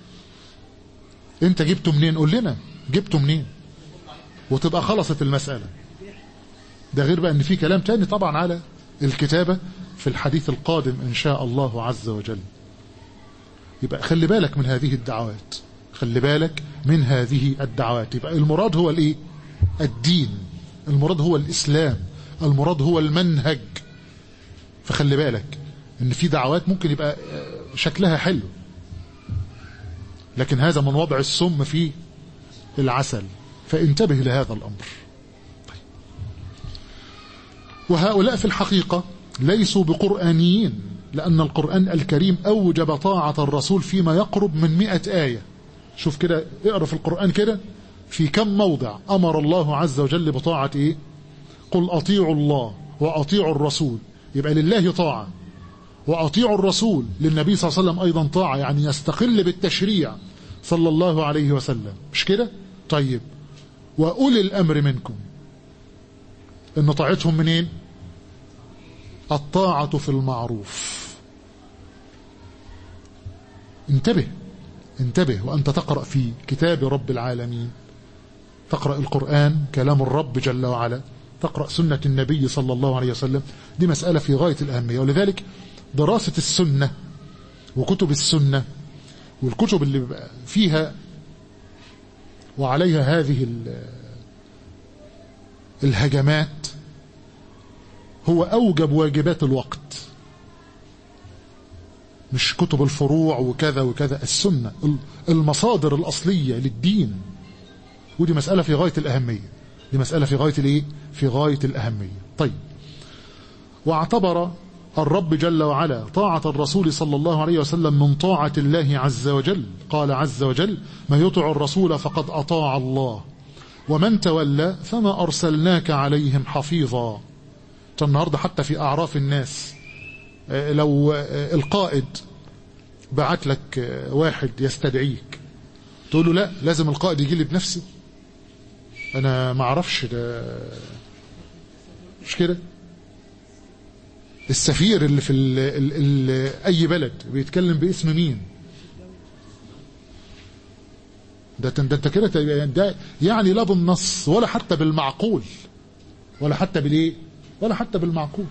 انت جبته منين قول لنا جبته منين وتبقى خلصت المسألة ده غير بقى ان في كلام تاني طبعا على الكتابة في الحديث القادم ان شاء الله عز وجل يبقى خلي بالك من هذه الدعوات خلي بالك من هذه الدعوات يبقى المراد هو الايه الدين المراد هو الاسلام المراد هو المنهج فخلي بالك ان في دعوات ممكن يبقى شكلها حلو لكن هذا من وضع السم في العسل فانتبه لهذا الامر وهؤلاء في الحقيقة ليسوا بقرآنيين لأن القرآن الكريم أوجب طاعة الرسول فيما يقرب من مئة آية شوف كده اقرأ في القرآن كده في كم موضع أمر الله عز وجل بطاعة إيه قل أطيعوا الله وأطيعوا الرسول يبقى لله طاعة وأطيعوا الرسول للنبي صلى الله عليه وسلم أيضا طاعة يعني يستقل بالتشريع صلى الله عليه وسلم مش كده طيب وأولي الأمر منكم إن طاعتهم منين الطاعة في المعروف انتبه انتبه وأنت تقرأ في كتاب رب العالمين تقرأ القرآن كلام الرب جل وعلا تقرأ سنة النبي صلى الله عليه وسلم دي مسألة في غاية الأهمية ولذلك دراسة السنة وكتب السنة والكتب اللي فيها وعليها هذه الهجمات هو أوجب واجبات الوقت مش كتب الفروع وكذا وكذا السنة المصادر الأصلية للدين ودي مسألة في غاية الأهمية دي مسألة في غاية الإيه؟ في غاية الأهمية طيب واعتبر الرب جل وعلا طاعة الرسول صلى الله عليه وسلم من طاعة الله عز وجل قال عز وجل ما يطع الرسول فقد أطاع الله ومن تولى فما أرسلناك عليهم حفيظا النهاردة حتى في أعراف الناس لو القائد بعت لك واحد يستدعيك تقول له لا لازم القائد يجي لي بنفسه انا ما اعرفش ده مش كده السفير اللي في ال ال ال اي بلد بيتكلم باسم مين ده ده انت كده ده يعني لا بالنص ولا حتى بالمعقول ولا حتى بالايه ولا حتى بالمعقول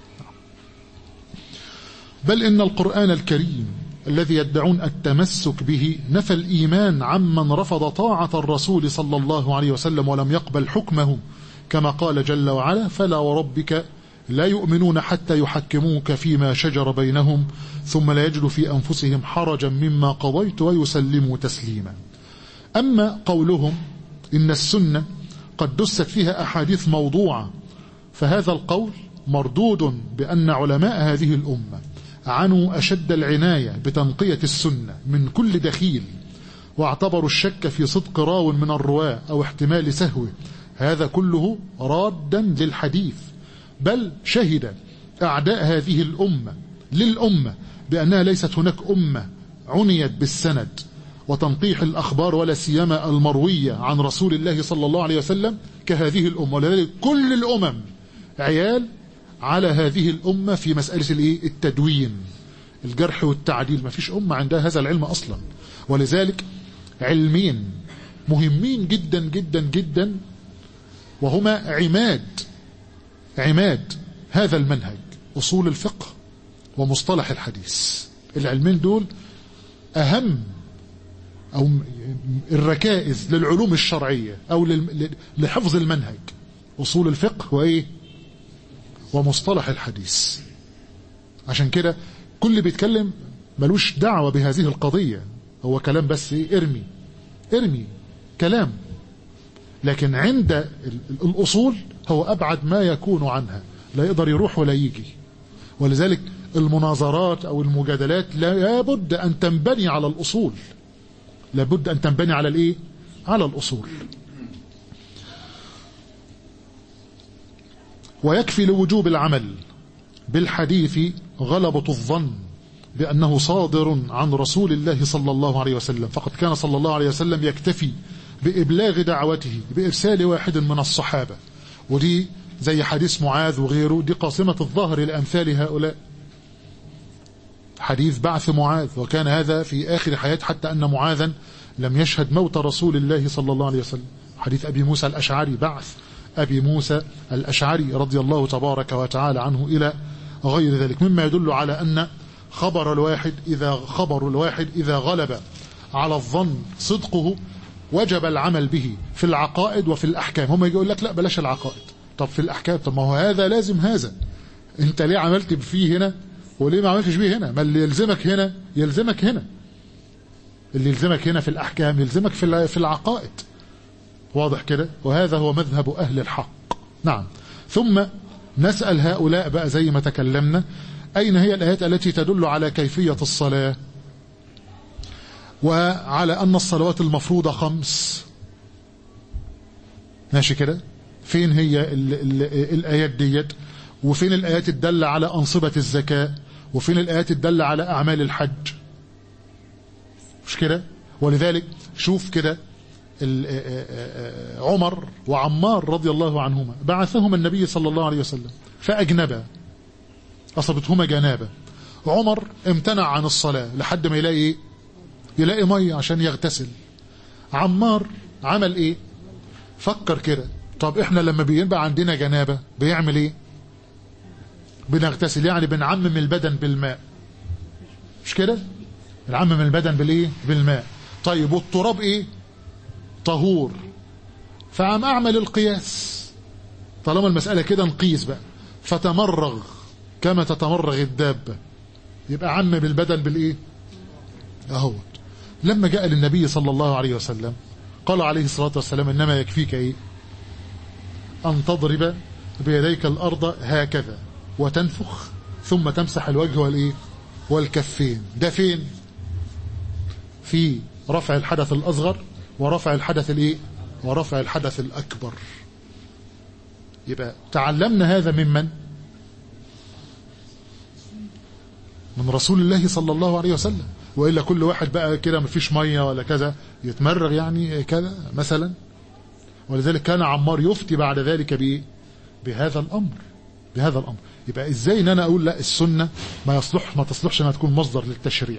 بل ان القران الكريم الذي يدعون التمسك به نفى الإيمان عمن رفض طاعة الرسول صلى الله عليه وسلم ولم يقبل حكمه كما قال جل وعلا فلا وربك لا يؤمنون حتى يحكموك فيما شجر بينهم ثم لا يجدوا في أنفسهم حرجا مما قضيت ويسلموا تسليما أما قولهم إن السنة قد دست فيها أحاديث موضوعة فهذا القول مردود بأن علماء هذه الأمة عنوا أشد العناية بتنقية السنة من كل دخيل واعتبروا الشك في صدق راو من الرواة أو احتمال سهوه هذا كله رادا للحديث بل شهد أعداء هذه الأمة للأمة بأنها ليست هناك أمة عنيت بالسند وتنقيح الأخبار ولا سيما المروية عن رسول الله صلى الله عليه وسلم كهذه الأمة ولذلك كل الأمم عيال على هذه الأمة في مسألة الإيه؟ التدوين الجرح والتعديل ما فيش أمة عندها هذا العلم أصلا ولذلك علمين مهمين جدا جدا جدا وهما عماد عماد هذا المنهج أصول الفقه ومصطلح الحديث العلمين دول أهم أو الركائز للعلوم الشرعية أو لحفظ المنهج أصول الفقه وإيه ومصطلح الحديث عشان كده كل اللي بيتكلم ملوش دعوة بهذه القضية هو كلام بس إيه ارمي ارمي كلام لكن عند ال- الأصول هو أبعد ما يكون عنها لا يقدر يروح ولا يجي ولذلك المناظرات أو المجادلات لابد أن تنبني على الأصول لابد أن تنبني على الإيه؟ على الأصول ويكفي لوجوب العمل بالحديث غلبة الظن بأنه صادر عن رسول الله صلى الله عليه وسلم فقد كان صلى الله عليه وسلم يكتفي بإبلاغ دعوته بإرسال واحد من الصحابة ودي زي حديث معاذ وغيره دي قاصمة الظهر لأمثال هؤلاء حديث بعث معاذ وكان هذا في آخر حياة حتى أن معاذا لم يشهد موت رسول الله صلى الله عليه وسلم حديث أبي موسى الأشعري بعث أبي موسى الأشعري رضي الله تبارك وتعالى عنه إلى غير ذلك مما يدل على أن خبر الواحد إذا خبر الواحد إذا غلب على الظن صدقه وجب العمل به في العقائد وفي الأحكام هم يقول لك لا بلاش العقائد طب في الأحكام طب ما هو هذا لازم هذا انت ليه عملت فيه هنا وليه ما عملتش بيه هنا ما اللي يلزمك هنا يلزمك هنا اللي يلزمك هنا في الأحكام يلزمك في الع- في العقائد واضح كده وهذا هو مذهب أهل الحق نعم ثم نسأل هؤلاء بقى زي ما تكلمنا أين هي الآيات التي تدل على كيفية الصلاة وعلى أن الصلوات المفروضة خمس ماشي كده فين هي ال ال الآيات ديت وفين الآيات الدالة على أنصبة الزكاة وفين الآيات الدالة على أعمال الحج مش كده ولذلك شوف كده ال- آه، آه، آه، عمر وعمار رضي الله عنهما بعثهما النبي صلى الله عليه وسلم فأجنبا أصبتهما جنابة عمر امتنع عن الصلاة لحد ما يلاقي إيه؟ يلاقي مية عشان يغتسل عمار عمل ايه فكر كده طب احنا لما بيبقى عندنا جنابة بيعمل ايه بنغتسل يعني بنعمم البدن بالماء مش كده بنعمم البدن بالايه بالماء طيب والتراب ايه طهور فعم اعمل القياس طالما المسألة كده نقيس بقى فتمرغ كما تتمرغ الدابة يبقى عم بالبدن بالايه اهوت لما جاء للنبي صلى الله عليه وسلم قال عليه الصلاة والسلام إنما يكفيك إيه أن تضرب بيديك الأرض هكذا وتنفخ ثم تمسح الوجه والإيه والكفين ده فين في رفع الحدث الأصغر ورفع الحدث الإيه ورفع الحدث الأكبر يبقى تعلمنا هذا ممن من رسول الله صلى الله عليه وسلم وإلا كل واحد بقى كده مفيش مية ولا كذا يتمرغ يعني كذا مثلا ولذلك كان عمار يفتي بعد ذلك بإيه بهذا الأمر بهذا الأمر يبقى إزاي إن أنا أقول لا السنة ما يصلح ما تصلحش أنها تكون مصدر للتشريع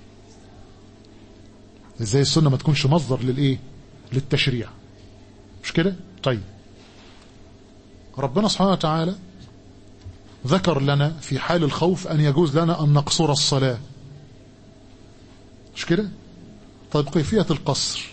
إزاي السنة ما تكونش مصدر للإيه للتشريع مش كده طيب ربنا سبحانه وتعالى ذكر لنا في حال الخوف أن يجوز لنا أن نقصر الصلاة مش كده طيب كيفية القصر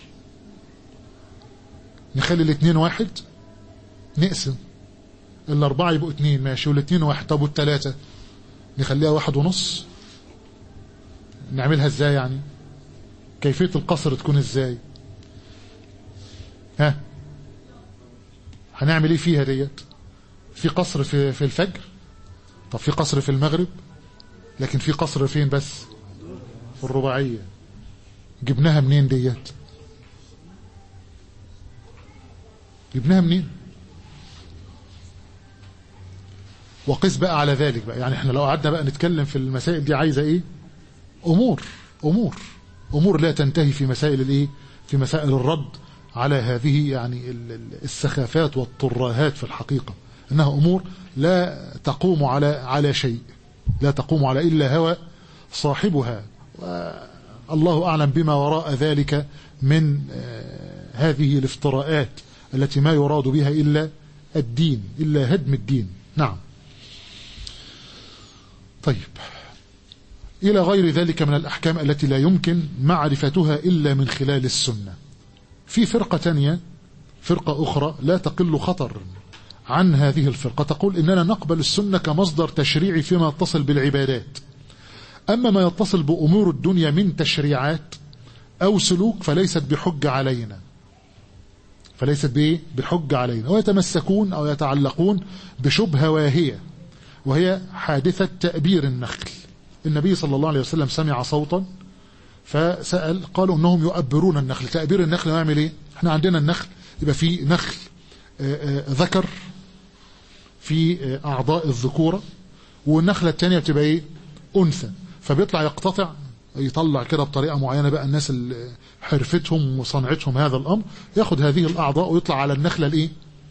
نخلي الاثنين واحد نقسم الأربعة يبقوا اثنين ماشي والاثنين واحد طب والثلاثة نخليها واحد ونص نعملها ازاي يعني كيفية القصر تكون ازاي ها هنعمل ايه فيها ديت في قصر في, في الفجر طب في قصر في المغرب لكن في قصر فين بس في الرباعية جبناها منين ديت جبناها منين وقس بقى على ذلك بقى يعني احنا لو قعدنا بقى نتكلم في المسائل دي عايزة ايه امور امور امور لا تنتهي في مسائل الايه في مسائل الرد على هذه يعني السخافات والطراهات في الحقيقة انها امور لا تقوم على على شيء لا تقوم على الا هوى صاحبها الله اعلم بما وراء ذلك من هذه الافتراءات التي ما يراد بها الا الدين الا هدم الدين نعم طيب إلى غير ذلك من الأحكام التي لا يمكن معرفتها إلا من خلال السنة في فرقة تانية فرقة أخرى لا تقل خطر عن هذه الفرقة تقول إننا نقبل السنة كمصدر تشريعي فيما يتصل بالعبادات أما ما يتصل بأمور الدنيا من تشريعات أو سلوك فليست بحج علينا فليست بإيه؟ بحج علينا ويتمسكون أو يتعلقون بشبهة واهية وهي حادثة تأبير النخل النبي صلى الله عليه وسلم سمع صوتا فسأل قالوا انهم يؤبرون النخل تأبير النخل يعمل ايه احنا عندنا النخل يبقى في نخل ذكر في اعضاء الذكورة والنخلة الثانية بتبقى ايه انثى فبيطلع يقتطع يطلع كده بطريقة معينة بقى الناس اللي حرفتهم وصنعتهم هذا الامر ياخد هذه الاعضاء ويطلع على النخلة الايه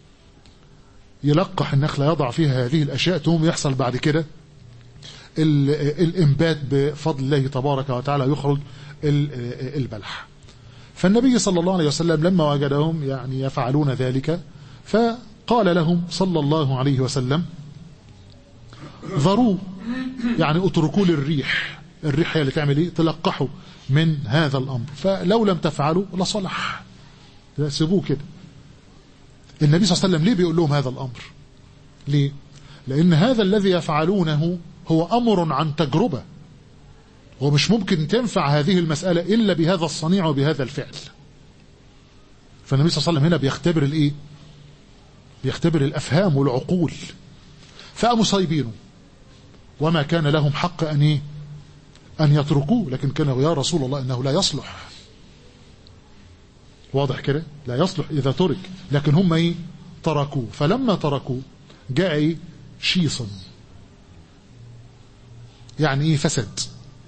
يلقح النخلة يضع فيها هذه الاشياء تقوم يحصل بعد كده الانبات بفضل الله تبارك وتعالى يخرج البلح فالنبي صلى الله عليه وسلم لما وجدهم يعني يفعلون ذلك فقال لهم صلى الله عليه وسلم ذروا يعني اتركوا للريح الريح هي اللي تعمل ايه تلقحوا من هذا الامر فلو لم تفعلوا لصلح سيبوه كده النبي صلى الله عليه وسلم ليه بيقول لهم هذا الامر ليه لان هذا الذي يفعلونه هو امر عن تجربه ومش ممكن تنفع هذه المسألة إلا بهذا الصنيع وبهذا الفعل فالنبي صلى الله عليه وسلم هنا بيختبر الإيه بيختبر الأفهام والعقول فقاموا صايبينه وما كان لهم حق أن إيه أن يتركوه لكن كانوا يا رسول الله إنه لا يصلح واضح كده لا يصلح إذا ترك لكن هم إيه تركوه فلما تركوه جاء إيه شيصا يعني إيه فسد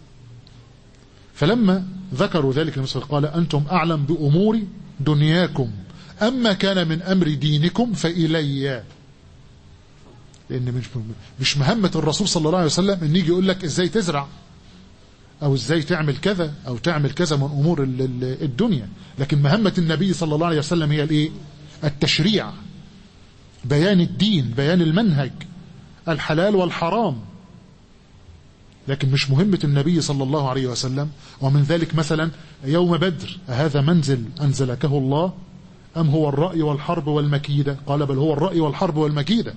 فلما ذكروا ذلك النبي صلى الله عليه وسلم قال أنتم أعلم بأمور دنياكم أما كان من أمر دينكم فإلي لأن مش مش مهمة الرسول صلى الله عليه وسلم أن يجي يقول لك إزاي تزرع أو إزاي تعمل كذا أو تعمل كذا من أمور الدنيا لكن مهمة النبي صلى الله عليه وسلم هي الإيه التشريع بيان الدين بيان المنهج الحلال والحرام لكن مش مهمة النبي صلى الله عليه وسلم ومن ذلك مثلا يوم بدر هذا منزل أنزلكه الله أم هو الرأي والحرب والمكيدة قال بل هو الرأي والحرب والمكيدة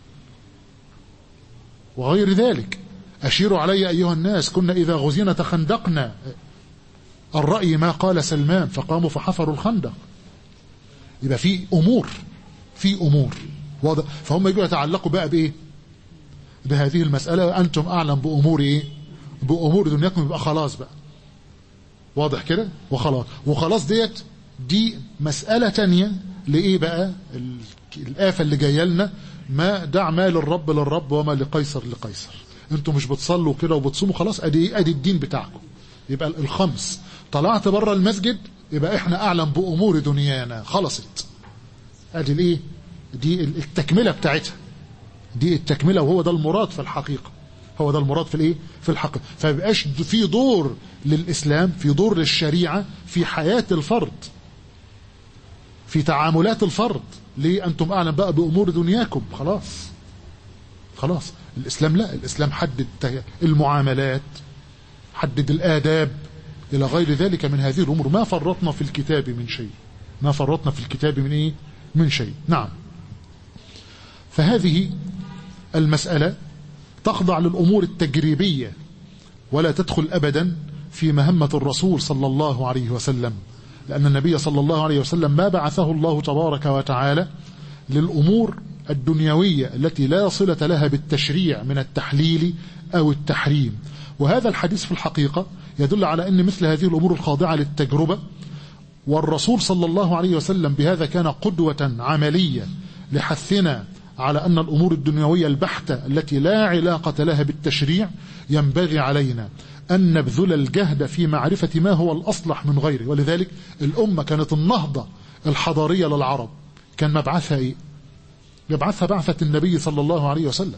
وغير ذلك أشيروا علي أيها الناس كنا إذا غزينا تخندقنا الرأي ما قال سلمان فقاموا فحفروا الخندق يبقى في أمور في أمور واضح فهم يجوا يتعلقوا بقى بإيه بهذه المسألة أنتم أعلم بأمور إيه بأمور دنياكم يبقى خلاص بقى واضح كده وخلاص وخلاص ديت دي مسألة تانية لإيه بقى الآفة اللي جاية لنا ما دع ما للرب للرب وما لقيصر لقيصر انتم مش بتصلوا كده وبتصوموا خلاص ادي ادي الدين بتاعكم يبقى الخمس طلعت بره المسجد يبقى احنا اعلم بامور دنيانا خلصت ادي الايه دي التكمله بتاعتها دي التكمله وهو ده المراد في الحقيقه هو ده المراد في الايه في الحقيقه فيبقاش في دور للاسلام في دور للشريعه في حياه الفرد في تعاملات الفرد ليه انتم اعلم بقى بامور دنياكم خلاص خلاص الاسلام لا الاسلام حدد المعاملات حدد الاداب الى غير ذلك من هذه الامور ما فرطنا في الكتاب من شيء ما فرطنا في الكتاب من ايه من شيء نعم فهذه المسألة تخضع للأمور التجريبية ولا تدخل أبدا في مهمة الرسول صلى الله عليه وسلم لأن النبي صلى الله عليه وسلم ما بعثه الله تبارك وتعالى للأمور الدنيوية التي لا صلة لها بالتشريع من التحليل أو التحريم وهذا الحديث في الحقيقة يدل على أن مثل هذه الأمور الخاضعة للتجربة والرسول صلى الله عليه وسلم بهذا كان قدوة عملية لحثنا على أن الأمور الدنيوية البحتة التي لا علاقة لها بالتشريع ينبغي علينا أن نبذل الجهد في معرفة ما هو الأصلح من غيره ولذلك الأمة كانت النهضة الحضارية للعرب كان مبعثها إيه؟ يبعثها بعثة النبي صلى الله عليه وسلم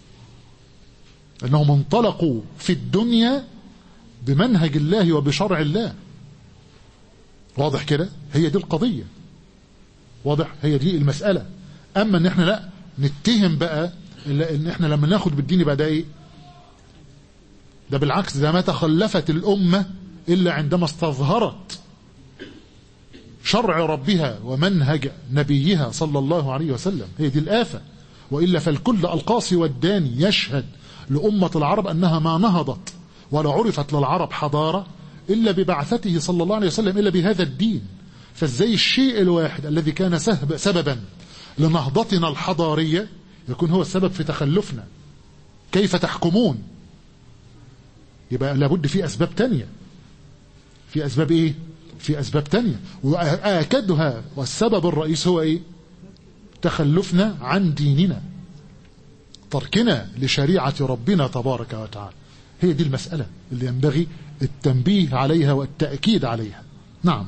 أنهم انطلقوا في الدنيا بمنهج الله وبشرع الله واضح كده هي دي القضية واضح هي دي المسألة أما أن احنا لا نتهم بقى ان احنا لما ناخد بالدين يبقى ده ايه ده بالعكس ده ما تخلفت الأمة إلا عندما استظهرت شرع ربها ومنهج نبيها صلى الله عليه وسلم هي دي الآفة وإلا فالكل القاصي والداني يشهد لأمة العرب أنها ما نهضت ولا عرفت للعرب حضارة إلا ببعثته صلى الله عليه وسلم إلا بهذا الدين فازاي الشيء الواحد الذي كان سببا لنهضتنا الحضارية يكون هو السبب في تخلفنا كيف تحكمون يبقى لابد في أسباب تانية في أسباب إيه في أسباب تانية وآكدها والسبب الرئيس هو إيه تخلفنا عن ديننا تركنا لشريعة ربنا تبارك وتعالى هي دي المسألة اللي ينبغي التنبيه عليها والتأكيد عليها نعم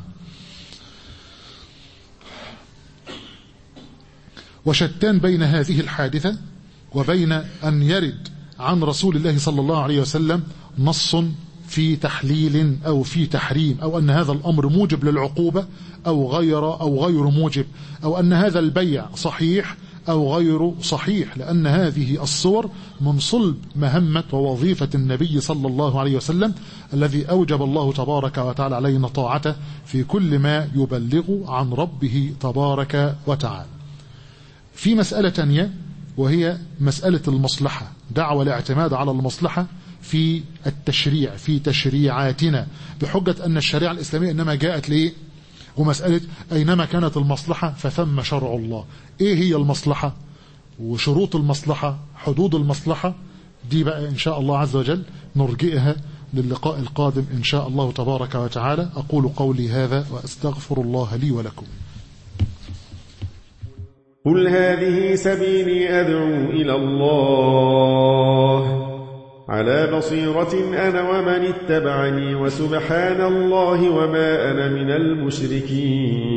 وشتان بين هذه الحادثة وبين أن يرد عن رسول الله صلى الله عليه وسلم نص في تحليل أو في تحريم أو أن هذا الأمر موجب للعقوبة أو غير أو غير موجب أو أن هذا البيع صحيح أو غير صحيح لأن هذه الصور من صلب مهمة ووظيفة النبي صلى الله عليه وسلم الذي أوجب الله تبارك وتعالى علينا طاعته في كل ما يبلغ عن ربه تبارك وتعالى في مسألة تانية وهي مسألة المصلحة دعوة الاعتماد على المصلحة في التشريع في تشريعاتنا بحجة أن الشريعة الإسلامية إنما جاءت ليه ومسألة أينما كانت المصلحة فثم شرع الله إيه هي المصلحة وشروط المصلحة حدود المصلحة دي بقى إن شاء الله عز وجل نرجئها للقاء القادم إن شاء الله تبارك وتعالى أقول قولي هذا وأستغفر الله لي ولكم قل هذه سبيلي أدعو إلى الله على بصيرة أنا ومن اتبعني وسبحان الله وما أنا من المشركين